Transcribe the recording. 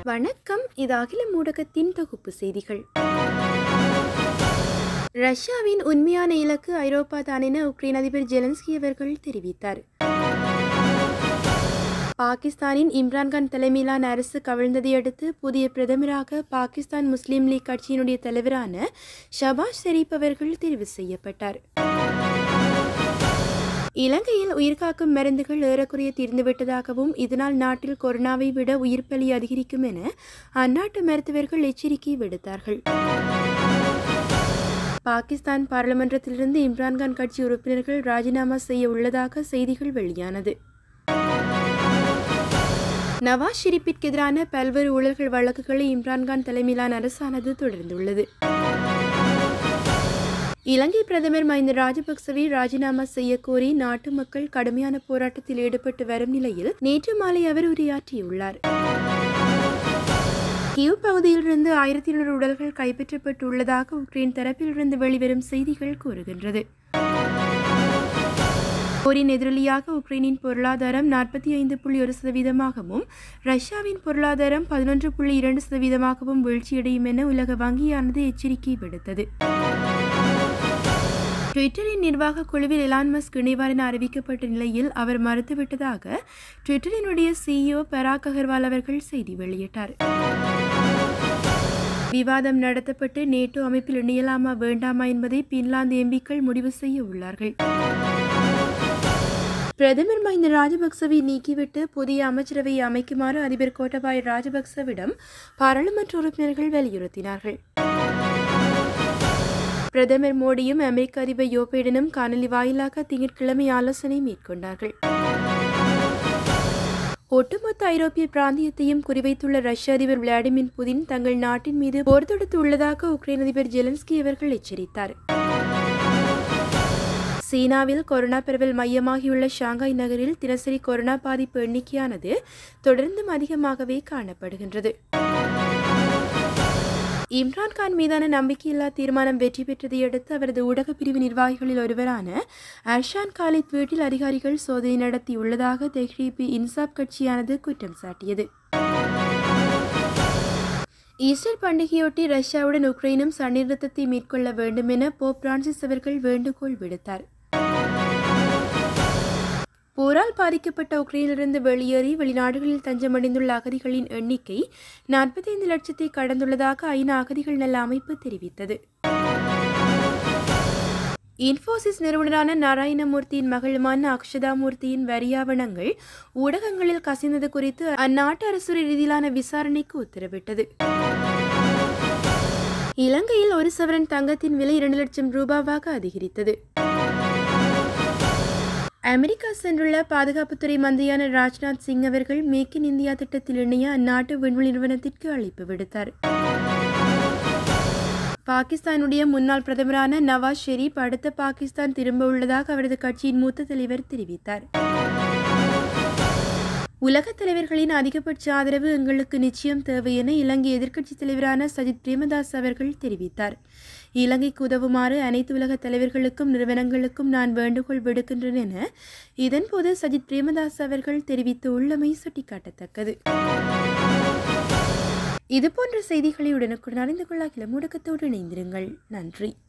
வணக்கம் இது அகில ஊடகத்தின் தொகுப்பு செய்திகள் ரஷ்யாவின் உண்மையான இலக்கு ஐரோப்பா தான் என உக்ரைன் அதிபர் ஜெலன்ஸ்கி அவர்கள் தெரிவித்தார் பாகிஸ்தானின் இம்ரான்கான் தலைமையிலான அரசு கவிழ்ந்ததை அடுத்து புதிய பிரதமராக பாகிஸ்தான் முஸ்லீம் லீக் கட்சியினுடைய தலைவரான ஷபாஷ் ஷெரீப் அவர்கள் தெரிவு செய்யப்பட்டார் இலங்கையில் உயிர்காக்கும் மருந்துகள் ஏறக்குறைய தீர்ந்துவிட்டதாகவும் இதனால் நாட்டில் கொரோனாவை விட உயிர்ப்பலி அதிகரிக்கும் என அந்நாட்டு மருத்துவர்கள் எச்சரிக்கை விடுத்தார்கள் பாகிஸ்தான் பாராளுமன்றத்திலிருந்து இம்ரான்கான் கட்சி உறுப்பினர்கள் ராஜினாமா செய்ய உள்ளதாக செய்திகள் வெளியானது நவாஸ் ஷெரீப்பிற்கு எதிரான பல்வேறு ஊழல்கள் வழக்குகளை இம்ரான்கான் தலைமையிலான அரசானது தொடர்ந்துள்ளது இலங்கை பிரதமர் மஹிந்த ராஜபக்சவை ராஜினாமா செய்ய கோரி நாட்டு மக்கள் கடுமையான போராட்டத்தில் ஈடுபட்டு வரும் நிலையில் நேற்று மாலை அவர் உரையாற்றியுள்ளார் கியூ பகுதியிலிருந்து ஆயிரத்தி இருநூறு உடல்கள் கைப்பற்றப்பட்டுள்ளதாக உக்ரைன் தரப்பிலிருந்து வெளிவரும் செய்திகள் கூறுகின்றது போரின் எதிரொலியாக உக்ரைனின் பொருளாதாரம் நாற்பத்தி ஐந்து புள்ளி ஒரு சதவீதமாகவும் ரஷ்யாவின் பொருளாதாரம் பதினொன்று புள்ளி இரண்டு சதவீதமாகவும் வீழ்ச்சியடையும் என உலக வங்கியானது எச்சரிக்கை விடுத்தது ட்விட்டரின் நிர்வாக குழுவில் எலான் மஸ்க் இணைவார் என அறிவிக்கப்பட்ட நிலையில் அவர் மறுத்துவிட்டதாக ட்விட்டரினுடைய சிஇஓ பராக் அகர்வால் அவர்கள் செய்தி வெளியிட்டார் விவாதம் நடத்தப்பட்டு நேட்டோ அமைப்பில் இணையலாமா வேண்டாமா என்பதை பின்லாந்து எம்பிக்கள் முடிவு செய்ய உள்ளார்கள் பிரதமர் மஹிந்த ராஜபக்சவை நீக்கிவிட்டு புதிய அமைச்சரவையை அமைக்குமாறு அதிபர் கோட்டபாய ராஜபக்சவிடம் பாராளுமன்ற உறுப்பினர்கள் வலியுறுத்தினார்கள் பிரதமர் மோடியும் அமெரிக்க அதிபர் யோ பைடனும் காணொலி வாயிலாக திங்கட்கிழமை ஆலோசனை மேற்கொண்டார்கள் ஒட்டுமொத்த ஐரோப்பிய பிராந்தியத்தையும் குறிவைத்துள்ள ரஷ்ய அதிபர் விளாடிமிர் புதின் தங்கள் நாட்டின் மீது போர் தொடுத்துள்ளதாக உக்ரைன் அதிபர் ஜெலன்ஸ்கி அவர்கள் எச்சரித்தார் சீனாவில் கொரோனா பரவல் மையமாகியுள்ள ஷாங்காய் நகரில் தினசரி கொரோனா பாதிப்பு எண்ணிக்கையானது தொடர்ந்தும் அதிகமாகவே காணப்படுகின்றது இம்ரான்கான் மீதான நம்பிக்கையில்லா தீர்மானம் வெற்றி பெற்றதை அடுத்து அவரது ஊடக பிரிவு நிர்வாகிகளில் ஒருவரான அர்ஷான் காலித் வீட்டில் அதிகாரிகள் சோதனை நடத்தியுள்ளதாக தெஹ்ரீபி இன்சாப் கட்சியானது குற்றம் சாட்டியது ஈஸ்டர் பண்டிகையொட்டி ரஷ்யாவுடன் உக்ரைனும் சண்டை நிறுத்தத்தை மேற்கொள்ள வேண்டும் என போப் பிரான்சிஸ் அவர்கள் வேண்டுகோள் விடுத்தார் போரால் பாதிக்கப்பட்ட உக்ரைனிலிருந்து வெளியேறி வெளிநாடுகளில் தஞ்சமடைந்துள்ள அகதிகளின் எண்ணிக்கை நாற்பத்தைந்து லட்சத்தை கடந்துள்ளதாக ஐநா அகதிகள் நல அமைப்பு தெரிவித்தது இன்ஃபோசிஸ் நிறுவனரான நாராயணமூர்த்தியின் மகளுமான அக்ஷதாமூர்த்தியின் வரியாவணங்கள் ஊடகங்களில் கசிந்தது குறித்து அந்நாட்டு அரசு ரீதியிலான விசாரணைக்கு உத்தரவிட்டது இலங்கையில் ஒரு சவரன் தங்கத்தின் விலை இரண்டு லட்சம் ரூபாவாக அதிகரித்தது அமெரிக்கா சென்றுள்ள பாதுகாப்புத்துறை மந்திரியான ராஜ்நாத் சிங் அவர்கள் மேக் இன் இந்தியா திட்டத்தில் இணைய அந்நாட்டு விண்வெளி நிறுவனத்திற்கு அழைப்பு விடுத்தார் பாகிஸ்தானுடைய முன்னாள் பிரதமரான நவாஸ் ஷெரீப் அடுத்த பாகிஸ்தான் திரும்ப உள்ளதாக அவரது கட்சியின் மூத்த தலைவர் தெரிவித்தார் உலகத் தலைவர்களின் அதிகபட்ச ஆதரவு எங்களுக்கு நிச்சயம் தேவை என இலங்கை எதிர்க்கட்சித் தலைவரான சஜித் பிரேமதாஸ் அவர்கள் தெரிவித்தார் இலங்கைக்கு உதவுமாறு அனைத்து உலக தலைவர்களுக்கும் நிறுவனங்களுக்கும் நான் வேண்டுகோள் விடுக்கின்றேன் என இதன்போது சஜித் பிரேமதாஸ் அவர்கள் தெரிவித்து உள்ளமை சுட்டிக்காட்டத்தக்கது இதுபோன்ற செய்திகளை உடனுக்குடன் அறிந்து கொள்ள கிளமுடக்கத்தோடு இணைந்திருங்கள் நன்றி